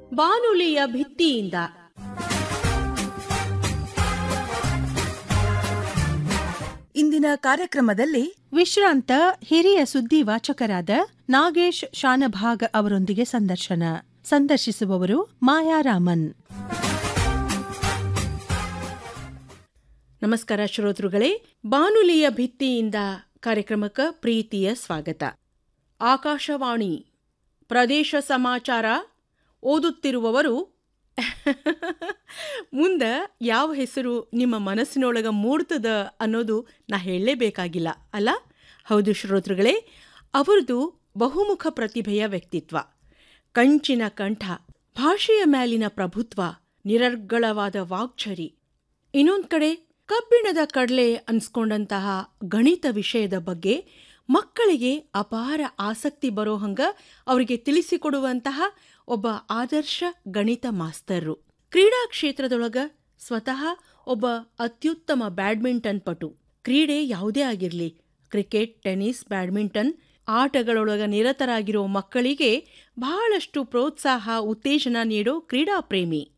ಬಾನುಲಿಯ ಭಿತ್ತಿಯಿಂದ ಇಂದಿನ ಕಾರ್ಯಕ್ರಮದಲ್ಲಿ ವಿಶ್ರಾಂತ ಹಿರಿಯ ಸುದ್ದಿ ವಾಚಕರಾದ ನಾಗೇಶ್ ಶಾನಭಾಗ್ ಅವರೊಂದಿಗೆ ಸಂದರ್ಶನ ಸಂದರ್ಶಿಸುವವರು ಮಾಯಾರಾಮನ್ ನಮಸ್ಕಾರ ಶ್ರೋತೃಗಳೇ ಬಾನುಲಿಯ ಭಿತ್ತಿಯಿಂದ ಕಾರ್ಯಕ್ರಮಕ್ಕೆ ಪ್ರೀತಿಯ ಸ್ವಾಗತ ಆಕಾಶವಾಣಿ ಪ್ರದೇಶ ಸಮಾಚಾರ ಓದುತ್ತಿರುವವರು ಮುಂದ ಯಾವ ಹೆಸರು ನಿಮ್ಮ ಮನಸ್ಸಿನೊಳಗ ಮೂಡ್ತದ ಅನ್ನೋದು ನಾ ಹೇಳಲೇಬೇಕಾಗಿಲ್ಲ ಅಲ್ಲ ಹೌದು ಶ್ರೋತೃಗಳೇ ಅವರದು ಬಹುಮುಖ ಪ್ರತಿಭೆಯ ವ್ಯಕ್ತಿತ್ವ ಕಂಚಿನ ಕಂಠ ಭಾಷೆಯ ಮೇಲಿನ ಪ್ರಭುತ್ವ ನಿರರ್ಗಳವಾದ ವಾಗ್ಛರಿ ಇನ್ನೊಂದ್ ಕಡೆ ಕಬ್ಬಿಣದ ಕಡಲೆ ಅನ್ಸ್ಕೊಂಡಂತಹ ಗಣಿತ ವಿಷಯದ ಬಗ್ಗೆ ಮಕ್ಕಳಿಗೆ ಅಪಾರ ಆಸಕ್ತಿ ಬರೋ ಹಂಗ ಅವರಿಗೆ ತಿಳಿಸಿಕೊಡುವಂತಹ ಒಬ್ಬ ಆದರ್ಶ ಗಣಿತ ಮಾಸ್ತರ್ರು ಕ್ರೀಡಾ ಕ್ಷೇತ್ರದೊಳಗ ಸ್ವತಃ ಒಬ್ಬ ಅತ್ಯುತ್ತಮ ಬ್ಯಾಡ್ಮಿಂಟನ್ ಪಟು ಕ್ರೀಡೆ ಯಾವುದೇ ಆಗಿರಲಿ ಕ್ರಿಕೆಟ್ ಟೆನ್ನಿಸ್ ಬ್ಯಾಡ್ಮಿಂಟನ್ ಆಟಗಳೊಳಗ ನಿರತರಾಗಿರೋ ಮಕ್ಕಳಿಗೆ ಬಹಳಷ್ಟು ಪ್ರೋತ್ಸಾಹ ಉತ್ತೇಜನ ನೀಡೋ ಕ್ರೀಡಾ ಪ್ರೇಮಿ